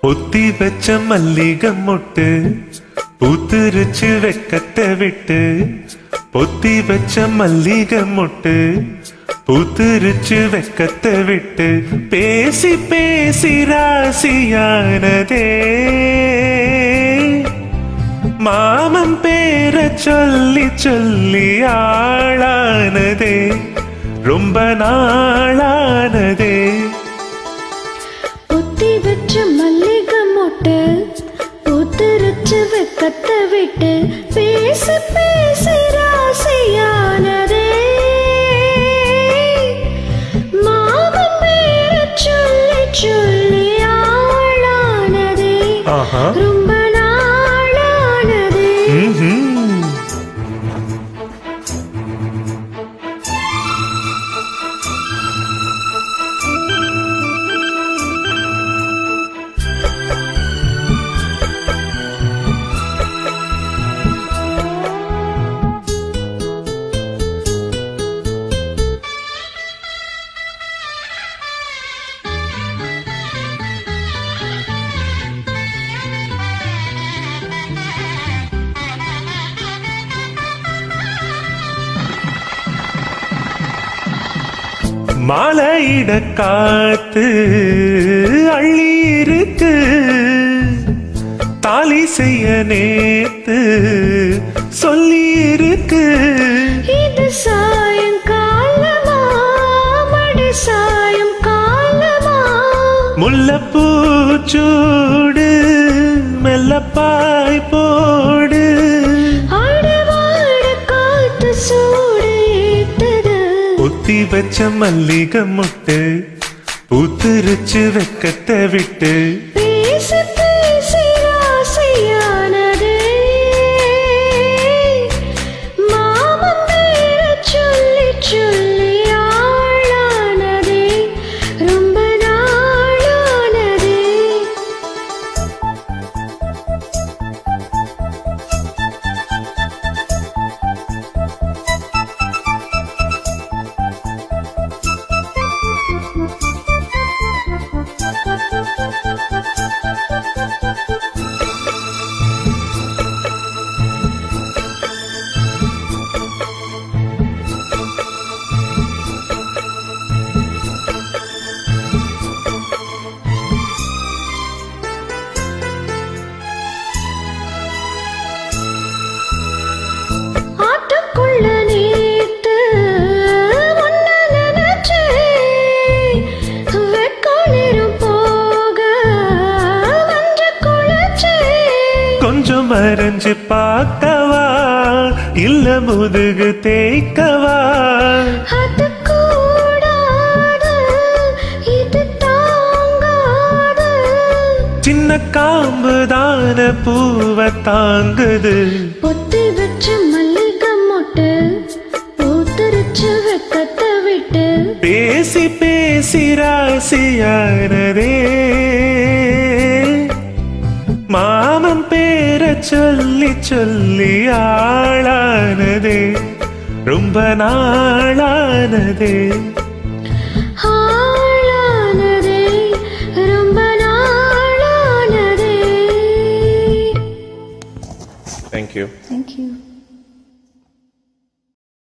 பொத்தி வச்ச மல்லிகை மொட்டு பூத்துருச்சு வெக்கத்தை விட்டு பொத்தி வச்ச மல்லிகை மொட்டு பூத்துருச்சு வெக்கத்தை விட்டு பேசி பேசி ராசியானதே மாமன் பேர சொல்லி சொல்லி ஆளானதே ரொம்ப நாளானதே புத்தி வச்ச மல்லிகை மொட்டு பூத்துருச்சு வெக்கத்தை விட்டு பேசி பேசி ராசியானதே மாமன் பேர சொல்லி சொல்லி ஆளானதே ஆஹா ரொம்ப நாளானதே ம்ஹும். மாலையிட காத்து அள்ளி இருக்கு தாலி செய்ய நேத்து சொல்லி இருக்கு இது சாயங்காலமா மடி சாயங்காலமா முல்லப்பூ சூடு மெல்லப்பாய் போடு ஆடவாட காத்து சூடு ஏத்துது பொத்தி வச்ச மல்லிகை முட்டு பூத்துருச்சு வெக்கத்தை விட்டு பேசி பேசி ராசியானதே மாமன் பேர சொல்லி சொல்லி ஆளானதே ரொம்ப நாளானதே ஆட்டுக்குள்ள நேத்து உன்ன நினைச்சேன். வெட்கோளிரும் போக வஞ்ச குளிச்சேன். கொஞ்சம் மறைஞ்சு பார்க்கவா இல்ல முதுகு தேய்க்கவா அது கூடாது, இது தாங்காது. சின்ன காம்பு தான பூவை தாங்குது பொத்தி வச்ச மல்லிகை மொட்டு பூத்துருச்சு வெக்கத்தை விட்டு பேசி பேசி ராசியானதே மாமன் பேர சொல்லி சொல்லி ஆளானதே ரொம்ப நாளானதே ஆளானதே ரொம்ப நாளானதே தேங்க்யூ தேங்க்யூ